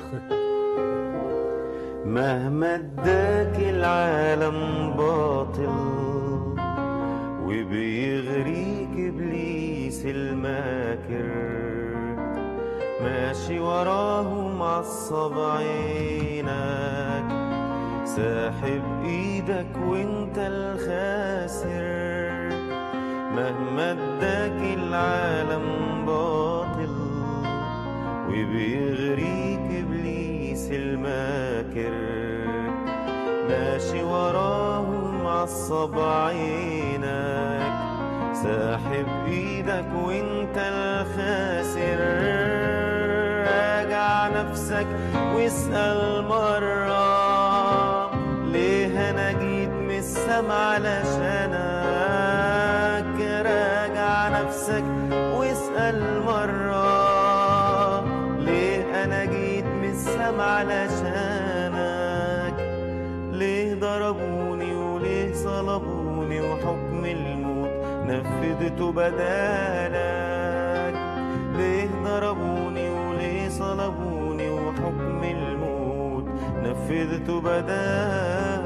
مهما اداك العالم باطل وبيغريك ابليس الماكر ماشي وراه معصب عينك ساحب ايدك وانت الخاسر مهما اداك العالم باطل وبيغريك ابليس الماكر ماشي وراه معصب عينك ساحب ايدك وانت الخاسر راجع نفسك واسأل مرة ليه انا جيت من السما علشانك راجع نفسك واسأل مرة ليه انا جيت من السما علشانك ليه ضربوني وليه صلبوني وحكم الموت نفذته بدالك ليه ضربوني وليه صلبوني وحكم الموت نفذته بدالك